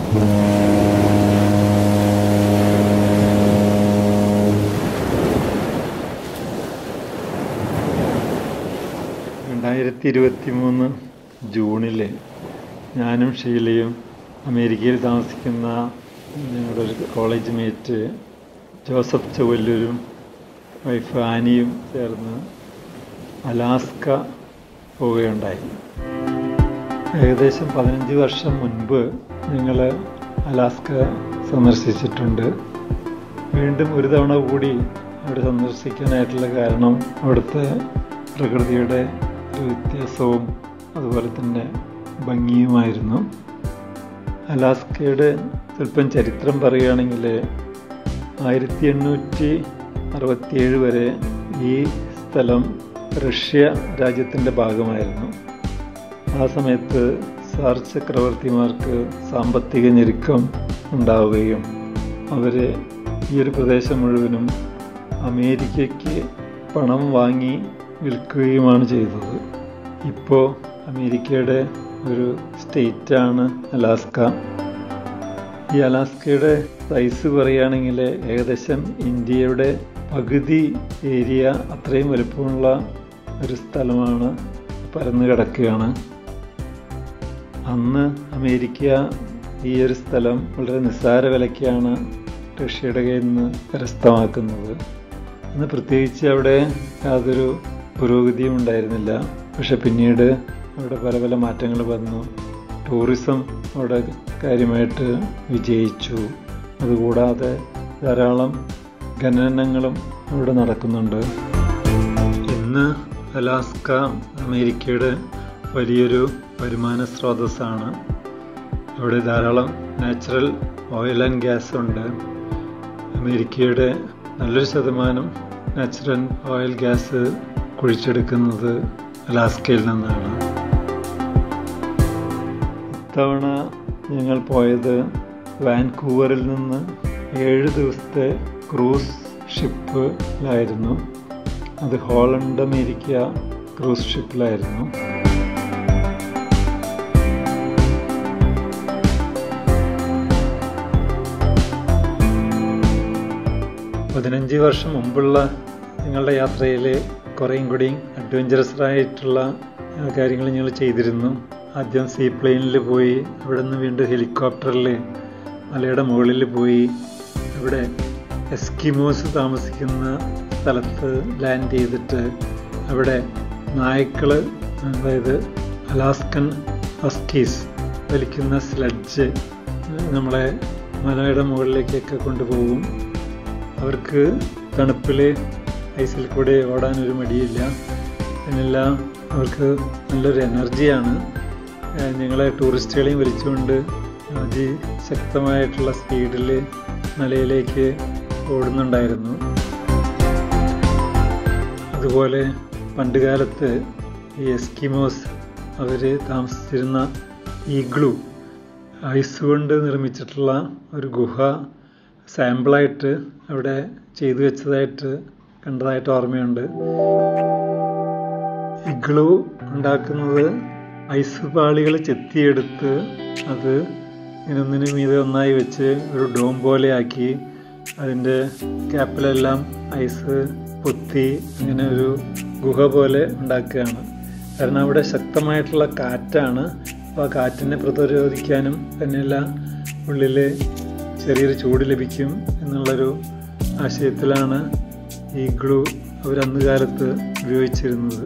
രണ്ടായിരത്തി ഇരുപത്തി മൂന്ന് ജൂണിൽ ഞാനും ഷീലയും അമേരിക്കയിൽ താമസിക്കുന്ന ഞങ്ങളുടെ ഒരു കോളേജ് മേറ്റ് ജോസഫ് ചവല്ലൂരും വൈഫ് ആനിയും ചേർന്ന് അലാസ്ക പോവുകയുണ്ടായി ഏകദേശം പതിനഞ്ച് വർഷം മുൻപ് ഞങ്ങൾ അലാസ്ക സന്ദർശിച്ചിട്ടുണ്ട് വീണ്ടും ഒരു തവണ കൂടി അവിടെ സന്ദർശിക്കാനായിട്ടുള്ള കാരണം അവിടുത്തെ പ്രകൃതിയുടെ ഒരു വ്യത്യാസവും അതുപോലെ തന്നെ ഭംഗിയുമായിരുന്നു അലാസ്കയുടെ സ്വല്പം ചരിത്രം പറയുകയാണെങ്കിൽ ആയിരത്തി എണ്ണൂറ്റി അറുപത്തിയേഴ് വരെ ഈ സ്ഥലം റഷ്യ രാജ്യത്തിൻ്റെ ഭാഗമായിരുന്നു ആ സമയത്ത് സാർ ചക്രവർത്തിമാർക്ക് സാമ്പത്തിക ഞെരുക്കം ഉണ്ടാവുകയും അവർ ഈ ഒരു പ്രദേശം മുഴുവനും അമേരിക്കയ്ക്ക് പണം വാങ്ങി വിൽക്കുകയുമാണ് ചെയ്തത് ഇപ്പോൾ അമേരിക്കയുടെ ഒരു സ്റ്റേറ്റാണ് അലാസ്ക ഈ അലാസ്കയുടെ സൈസ് പറയുകയാണെങ്കിൽ ഏകദേശം ഇന്ത്യയുടെ പകുതി ഏരിയ അത്രയും വലുപ്പമുള്ള ഒരു സ്ഥലമാണ് പരന്നു കിടക്കുകയാണ് അന്ന് അമേരിക്ക ഈ ഒരു സ്ഥലം വളരെ നിസ്സാര വിലയ്ക്കാണ് റഷ്യയുടെ കയ്യിൽ നിന്ന് കരസ്ഥമാക്കുന്നത് അന്ന് പ്രത്യേകിച്ച് അവിടെ യാതൊരു പുരോഗതിയും ഉണ്ടായിരുന്നില്ല പക്ഷെ പിന്നീട് അവിടെ പല പല മാറ്റങ്ങൾ വന്നു ടൂറിസം അവിടെ കാര്യമായിട്ട് വിജയിച്ചു അതുകൂടാതെ ധാരാളം ഖനനങ്ങളും അവിടെ നടക്കുന്നുണ്ട് ഇന്ന് അലാസ്ക അമേരിക്കയുടെ വലിയൊരു വരുമാന സ്രോതസ്സാണ് അവിടെ ധാരാളം നാച്ചുറൽ ഓയിൽ ആൻഡ് ഗ്യാസ് ഉണ്ട് അമേരിക്കയുടെ നല്ലൊരു ശതമാനം നാച്ചുറൽ ഓയിൽ ഗ്യാസ് കുഴിച്ചെടുക്കുന്നത് അലാസ്കയിൽ നിന്നാണ് ഇത്തവണ ഞങ്ങൾ പോയത് വാൻകൂവറിൽ നിന്ന് ഏഴ് ദിവസത്തെ ക്രൂസ് ഷിപ്പിലായിരുന്നു അത് ഹോളണ്ട് അമേരിക്ക ക്രൂസ് ഷിപ്പിലായിരുന്നു പതിനഞ്ച് വർഷം മുമ്പുള്ള ഞങ്ങളുടെ യാത്രയിൽ കുറേയും കൂടിയും അഡ്വഞ്ചറസ് ആയിട്ടുള്ള കാര്യങ്ങൾ ഞങ്ങൾ ചെയ്തിരുന്നു ആദ്യം സീ പ്ലെയിനിൽ പോയി അവിടെ നിന്ന് വീണ്ടും ഹെലികോപ്റ്ററിൽ മലയുടെ മുകളിൽ പോയി അവിടെ എസ്കിമോസ് താമസിക്കുന്ന സ്ഥലത്ത് ലാൻഡ് ചെയ്തിട്ട് അവിടെ നായ്ക്കൾ അതായത് അലാസ്കൻ ഹസ്കീസ് വലിക്കുന്ന സ്ലഡ്ജ് നമ്മളെ മലയുടെ മുകളിലേക്കൊക്കെ കൊണ്ടുപോകും അവർക്ക് തണുപ്പിൽ ഐസിൽ കൂടെ ഓടാനൊരു മടിയില്ല അതിനെല്ലാം അവർക്ക് നല്ലൊരു എനർജിയാണ് ഞങ്ങളെ ടൂറിസ്റ്റുകളെയും വലിച്ചുകൊണ്ട് അതിശക്തമായിട്ടുള്ള സ്പീഡിൽ മലയിലേക്ക് ഓടുന്നുണ്ടായിരുന്നു അതുപോലെ പണ്ടുകാലത്ത് ഈ എസ്കിമോസ് അവർ താമസിച്ചിരുന്ന ഈഗ്ലു ഐസ് കൊണ്ട് നിർമ്മിച്ചിട്ടുള്ള ഒരു ഗുഹ സാമ്പിളായിട്ട് അവിടെ ചെയ്തു വെച്ചതായിട്ട് കണ്ടതായിട്ട് ഓർമ്മയുണ്ട് ഇഗ്ലു ഉണ്ടാക്കുന്നത് ഐസ് പാളികൾ ചെത്തിയെടുത്ത് അത് ഇങ്ങനെ ഒന്നിനു മീതെ ഒന്നായി വെച്ച് ഒരു ഡോം പോലെ ആക്കി അതിൻ്റെ ക്യാപ്പിലെല്ലാം ഐസ് പൊത്തി അങ്ങനെ ഒരു ഗുഹ പോലെ ഉണ്ടാക്കുകയാണ് കാരണം അവിടെ ശക്തമായിട്ടുള്ള കാറ്റാണ് അപ്പോൾ ആ കാറ്റിനെ പ്രതിരോധിക്കാനും തന്നെയല്ല ഉള്ളിൽ ചെറിയൊരു ചൂട് ലഭിക്കും എന്നുള്ളൊരു ആശയത്തിലാണ് ഈ ഗ്ലൂ അവരന്ന് കാലത്ത് ഉപയോഗിച്ചിരുന്നത്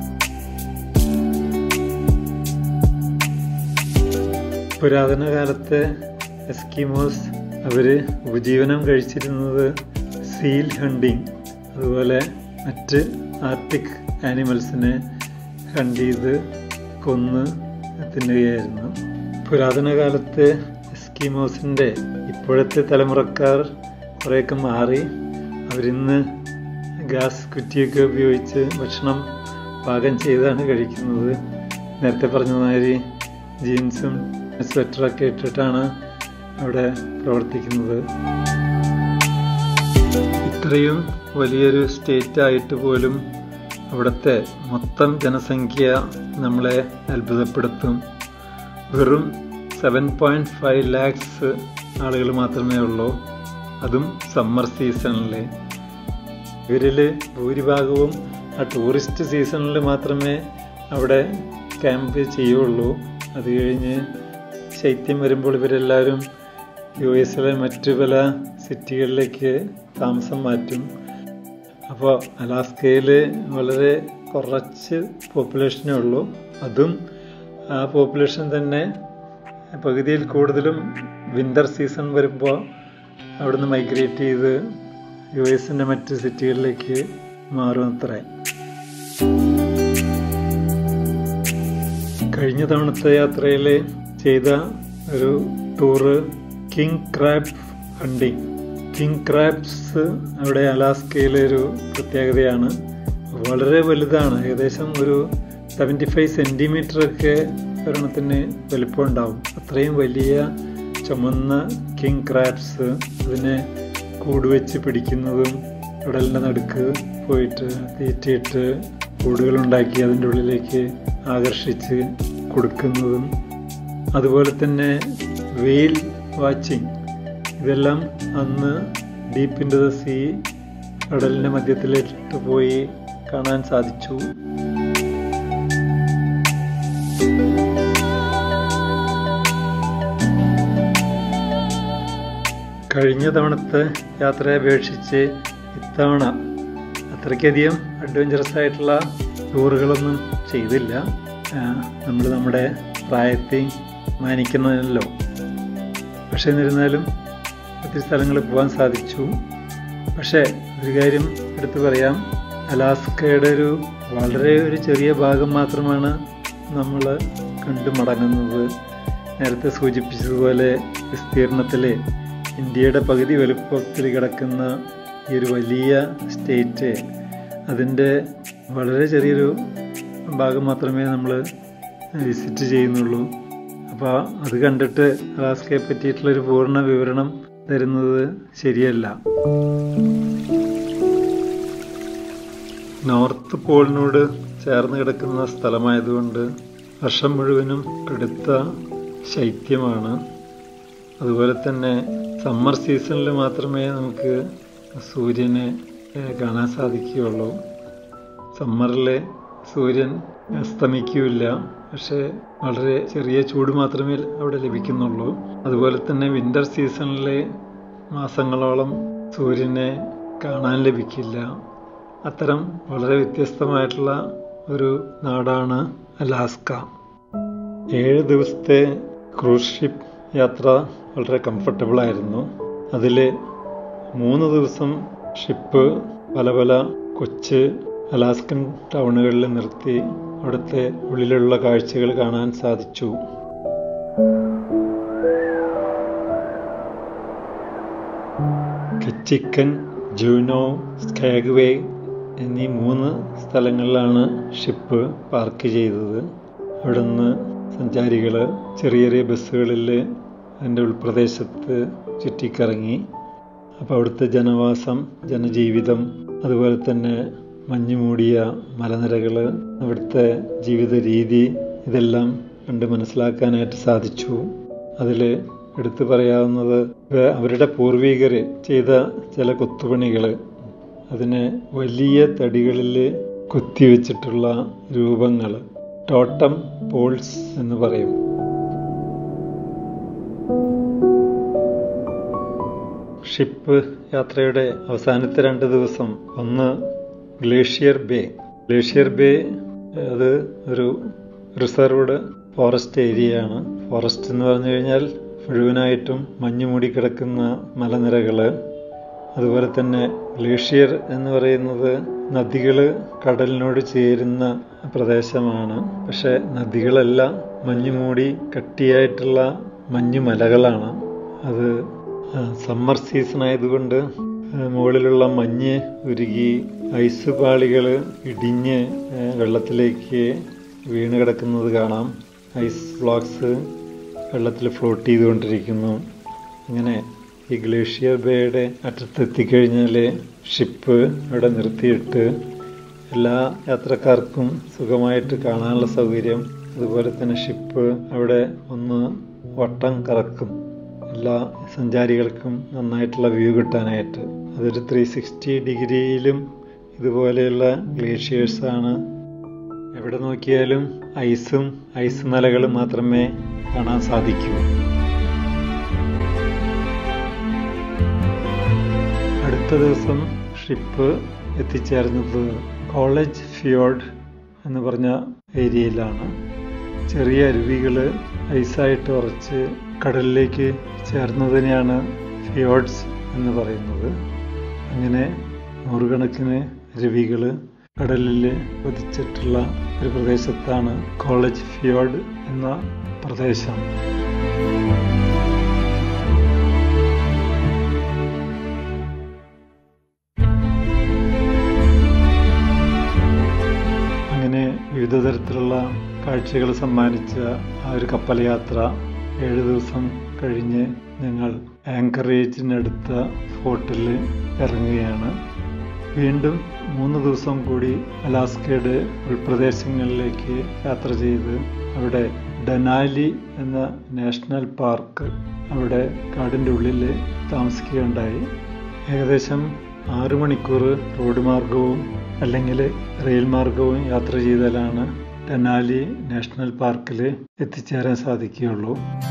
പുരാതന കാലത്തെ എസ്കിമോസ് അവർ ഉപജീവനം കഴിച്ചിരുന്നത് സീൽ ഹണ്ടിങ് അതുപോലെ മറ്റ് ആർട്ടിക് ആനിമൽസിനെ ഹണ്ട് ചെയ്ത് കൊന്ന് തിന്നുകയായിരുന്നു പുരാതന കാലത്തെ എസ്കിമോസിൻ്റെ ഇപ്പോഴത്തെ തലമുറക്കാർ കുറേയൊക്കെ മാറി അവരിന്ന് ഗ്യാസ് കുറ്റിയൊക്കെ ഉപയോഗിച്ച് ഭക്ഷണം പാകം ചെയ്താണ് കഴിക്കുന്നത് നേരത്തെ പറഞ്ഞ മാതിരി ജീൻസും സ്വെറ്ററൊക്കെ ഇട്ടിട്ടാണ് അവിടെ പ്രവർത്തിക്കുന്നത് ഇത്രയും വലിയൊരു സ്റ്റേറ്റ് ആയിട്ട് പോലും അവിടുത്തെ മൊത്തം ജനസംഖ്യ നമ്മളെ അത്ഭുതപ്പെടുത്തും വെറും സെവൻ പോയിൻറ്റ് ഫൈവ് ലാക്സ് ആളുകൾ മാത്രമേ ഉള്ളൂ അതും സമ്മർ സീസണിൽ ഇവരിൽ ഭൂരിഭാഗവും ആ ടൂറിസ്റ്റ് സീസണിൽ മാത്രമേ അവിടെ ക്യാമ്പ് ചെയ്യുള്ളൂ അത് കഴിഞ്ഞ് ശൈത്യം വരുമ്പോൾ ഇവരെല്ലാവരും യു എസിലെ മറ്റു പല സിറ്റികളിലേക്ക് താമസം മാറ്റും അപ്പോൾ അലാസ്കയിൽ വളരെ കുറച്ച് പോപ്പുലേഷനേ ഉള്ളൂ അതും ആ പോപ്പുലേഷൻ തന്നെ പകുതിയിൽ കൂടുതലും വിൻ്റർ സീസൺ വരുമ്പോൾ അവിടുന്ന് മൈഗ്രേറ്റ് ചെയ്ത് യു എസിൻ്റെ മറ്റ് സിറ്റികളിലേക്ക് മാറും അത്രേ കഴിഞ്ഞ തവണത്തെ യാത്രയിൽ ചെയ്ത ഒരു tour king crab hunting king crabs അവിടെ അലാസ്കയിലെ ഒരു പ്രത്യേകതയാണ് വളരെ വലുതാണ് ഏകദേശം ഒരു സെവൻറ്റി ഫൈവ് സെൻറ്റിമീറ്റർ ഒക്കെ ഒരെണ്ണത്തിന് വലിപ്പം ഉണ്ടാവും അത്രയും വലിയ ചുമന്ന കിങ് ക്രാബ്സ് അതിനെ കൂടുവെച്ച് പിടിക്കുന്നതും കടലിൻ്റെ നടുക്ക് പോയിട്ട് തീറ്റിയിട്ട് കൂടുകളുണ്ടാക്കി അതിൻ്റെ ഉള്ളിലേക്ക് ആകർഷിച്ച് കൊടുക്കുന്നതും അതുപോലെ തന്നെ വെയിൽ വാച്ചിങ് ഇതെല്ലാം അന്ന് ഡീപ്പ് ഇൻ ദ സീ കടലിൻ്റെ മധ്യത്തിലിട്ട് പോയി കാണാൻ സാധിച്ചു കഴിഞ്ഞ തവണത്തെ യാത്രയെ അപേക്ഷിച്ച് ഇത്തവണ അത്രയ്ക്കധികം അഡ്വഞ്ചറസ് ആയിട്ടുള്ള ടൂറുകളൊന്നും ചെയ്തില്ല നമ്മൾ നമ്മുടെ പ്രായത്തെ മാനിക്കുന്നതല്ലോ പക്ഷെ എന്നിരുന്നാലും ഒത്തിരി സ്ഥലങ്ങളിൽ പോകാൻ സാധിച്ചു പക്ഷേ ഒരു കാര്യം എടുത്തു പറയാം അലാസ്കയുടെ ഒരു വളരെ ഒരു ചെറിയ ഭാഗം മാത്രമാണ് നമ്മൾ കണ്ടു മടങ്ങുന്നത് നേരത്തെ സൂചിപ്പിച്ചതുപോലെ വിസ്തീർണത്തിൽ ഇന്ത്യയുടെ പകുതി വലുപ്പത്തിൽ കിടക്കുന്ന ഈ ഒരു വലിയ സ്റ്റേറ്റ് അതിൻ്റെ വളരെ ചെറിയൊരു ഭാഗം മാത്രമേ നമ്മൾ വിസിറ്റ് ചെയ്യുന്നുള്ളൂ അപ്പോൾ അത് കണ്ടിട്ട് അലാസ്കയെ പറ്റിയിട്ടുള്ളൊരു പൂർണ്ണ വിവരണം തരുന്നത് ശരിയല്ല നോർത്ത് പോളിനോട് ചേർന്ന് കിടക്കുന്ന സ്ഥലമായതുകൊണ്ട് വർഷം മുഴുവനും കടുത്ത ശൈത്യമാണ് അതുപോലെ തന്നെ സമ്മർ സീസണിൽ മാത്രമേ നമുക്ക് സൂര്യനെ കാണാൻ സാധിക്കുകയുള്ളൂ സമ്മറിൽ സൂര്യൻ അസ്തമിക്കില്ല പക്ഷേ വളരെ ചെറിയ ചൂട് മാത്രമേ അവിടെ ലഭിക്കുന്നുള്ളൂ അതുപോലെ തന്നെ വിൻ്റർ സീസണിലെ മാസങ്ങളോളം സൂര്യനെ കാണാൻ ലഭിക്കില്ല അത്തരം വളരെ വ്യത്യസ്തമായിട്ടുള്ള ഒരു നാടാണ് അലാസ്ക ഏഴ് ദിവസത്തെ ക്രൂസ് ഷിപ്പ് യാത്ര വളരെ കംഫർട്ടബിൾ ആയിരുന്നു അതിൽ മൂന്ന് ദിവസം ഷിപ്പ് പല പല കൊച്ച് അലാസ്കൻ ടൗണുകളിൽ നിർത്തി അവിടുത്തെ ഉള്ളിലുള്ള കാഴ്ചകൾ കാണാൻ സാധിച്ചു കെച്ചിക്കൻ ജൂനോ സ്കാഗ്വേ എന്നീ മൂന്ന് സ്ഥലങ്ങളിലാണ് ഷിപ്പ് പാർക്ക് ചെയ്തത് അവിടുന്ന് സഞ്ചാരികൾ ചെറിയ ചെറിയ ബസ്സുകളിൽ അതിൻ്റെ ഉൾപ്രദേശത്ത് ചുറ്റിക്കറങ്ങി അപ്പോൾ അവിടുത്തെ ജനവാസം ജനജീവിതം അതുപോലെ തന്നെ മഞ്ഞു മൂടിയ മലനിരകൾ അവിടുത്തെ ജീവിത രീതി ഇതെല്ലാം കണ്ട് മനസ്സിലാക്കാനായിട്ട് സാധിച്ചു അതിൽ എടുത്തു പറയാവുന്നത് അവരുടെ പൂർവികർ ചെയ്ത ചില കൊത്തുപണികൾ അതിനെ വലിയ തടികളിൽ കുത്തിവെച്ചിട്ടുള്ള രൂപങ്ങൾ ടോട്ടം പോൾസ് എന്ന് പറയും ഷിപ്പ് യാത്രയുടെ അവസാനത്തെ രണ്ട് ദിവസം ഒന്ന് ഗ്ലേഷ്യർ ബേ ഗ്ലേഷ്യർ ബേ അത് ഒരു റിസർവ്ഡ് ഫോറസ്റ്റ് ഏരിയയാണ് ഫോറസ്റ്റ് എന്ന് പറഞ്ഞു കഴിഞ്ഞാൽ മുഴുവനായിട്ടും മഞ്ഞു മൂടിക്കിടക്കുന്ന മലനിരകൾ അതുപോലെ തന്നെ ഗ്ലേഷ്യർ എന്ന് പറയുന്നത് നദികൾ കടലിനോട് ചേരുന്ന പ്രദേശമാണ് പക്ഷെ നദികളെല്ലാം മഞ്ഞു മൂടി കട്ടിയായിട്ടുള്ള മഞ്ഞുമലകളാണ് അത് സമ്മർ സീസൺ ആയതുകൊണ്ട് മുകളിലുള്ള മഞ്ഞ് ഉരുകി ഐസ് പാളികൾ ഇടിഞ്ഞ് വെള്ളത്തിലേക്ക് വീണ് കിടക്കുന്നത് കാണാം ഐസ് ബ്ലോക്സ് വെള്ളത്തിൽ ഫ്ലോട്ട് ചെയ്തുകൊണ്ടിരിക്കുന്നു അങ്ങനെ ഈ ഗ്ലേഷ്യർ ബേയുടെ അറ്റത്തെത്തിക്കഴിഞ്ഞാൽ ഷിപ്പ് അവിടെ നിർത്തിയിട്ട് എല്ലാ യാത്രക്കാർക്കും സുഖമായിട്ട് കാണാനുള്ള സൗകര്യം അതുപോലെ തന്നെ ഷിപ്പ് അവിടെ ഒന്ന് വട്ടം കറക്കും എല്ലാ സഞ്ചാരികൾക്കും നന്നായിട്ടുള്ള വ്യൂ കിട്ടാനായിട്ട് അതൊരു ത്രീ സിക്സ്റ്റി ഡിഗ്രിയിലും ഇതുപോലെയുള്ള ഗ്ലേഷ്യേഴ്സാണ് എവിടെ നോക്കിയാലും ഐസും ഐസ് മലകളും മാത്രമേ കാണാൻ സാധിക്കൂ അടുത്ത ദിവസം ഷിപ്പ് എത്തിച്ചേർന്നത് കോളേജ് ഫിയോഡ് എന്ന് പറഞ്ഞ ഏരിയയിലാണ് ചെറിയ അരുവികൾ ഐസായിട്ട് ഉറച്ച് കടലിലേക്ക് ചേർന്നതിനെയാണ് ഫിയോഡ്സ് എന്ന് പറയുന്നത് അങ്ങനെ നൂറുകണക്കിന് അരുവികൾ കടലിൽ പതിച്ചിട്ടുള്ള ഒരു പ്രദേശത്താണ് കോളേജ് ഫിയോഡ് എന്ന പ്രദേശം അങ്ങനെ വിവിധ തരത്തിലുള്ള കാഴ്ചകൾ സമ്മാനിച്ച ആ ഒരു കപ്പൽ യാത്ര ഏഴ് ദിവസം കഴിഞ്ഞ് ഞങ്ങൾ ആങ്കറേജിനടുത്ത ഫോർട്ടിൽ ഇറങ്ങുകയാണ് വീണ്ടും മൂന്ന് ദിവസം കൂടി അലാസ്കയുടെ ഉൾപ്രദേശങ്ങളിലേക്ക് യാത്ര ചെയ്ത് അവിടെ ഡനാലി എന്ന നാഷണൽ പാർക്ക് അവിടെ കാടിൻ്റെ ഉള്ളിൽ താമസിക്കുകയുണ്ടായി ഏകദേശം ആറു മണിക്കൂർ റോഡ് മാർഗവും അല്ലെങ്കിൽ റെയിൽ മാർഗവും യാത്ര ചെയ്താലാണ് ഡനാലി നാഷണൽ പാർക്കിൽ എത്തിച്ചേരാൻ സാധിക്കുകയുള്ളൂ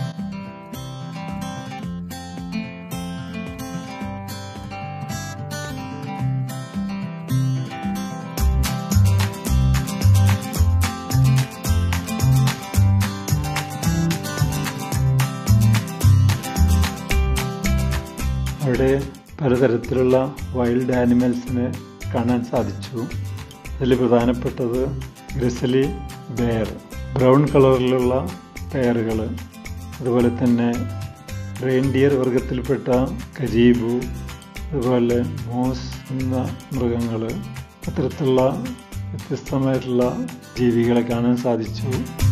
അവിടെ പലതരത്തിലുള്ള വൈൽഡ് ആനിമൽസിനെ കാണാൻ സാധിച്ചു അതിൽ പ്രധാനപ്പെട്ടത് ഗ്രിസലി ബെയർ ബ്രൗൺ കളറിലുള്ള പെയറുകൾ അതുപോലെ തന്നെ റെയിൻഡിയർ വർഗത്തിൽപ്പെട്ട കരീബു അതുപോലെ മോസ് എന്ന മൃഗങ്ങൾ അത്തരത്തിലുള്ള വ്യത്യസ്തമായിട്ടുള്ള ജീവികളെ കാണാൻ സാധിച്ചു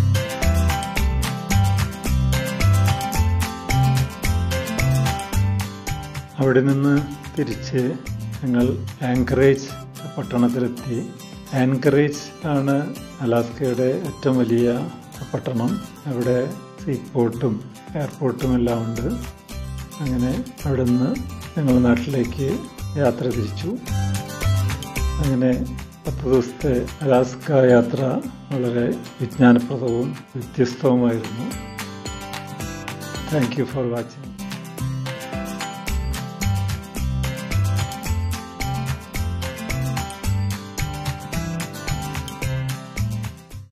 അവിടെ നിന്ന് തിരിച്ച് ഞങ്ങൾ ആങ്കറേജ് പട്ടണത്തിലെത്തി ആങ്കറേജ് ആണ് അലാസ്കയുടെ ഏറ്റവും വലിയ പട്ടണം അവിടെ സീപോർട്ടും എയർപോർട്ടും എല്ലാം ഉണ്ട് അങ്ങനെ അവിടെ നിന്ന് ഞങ്ങൾ നാട്ടിലേക്ക് യാത്ര തിരിച്ചു അങ്ങനെ പത്ത് ദിവസത്തെ അലാസ്ക യാത്ര വളരെ വിജ്ഞാനപ്രദവും വ്യത്യസ്തവുമായിരുന്നു താങ്ക് യു ഫോർ വാച്ചിങ്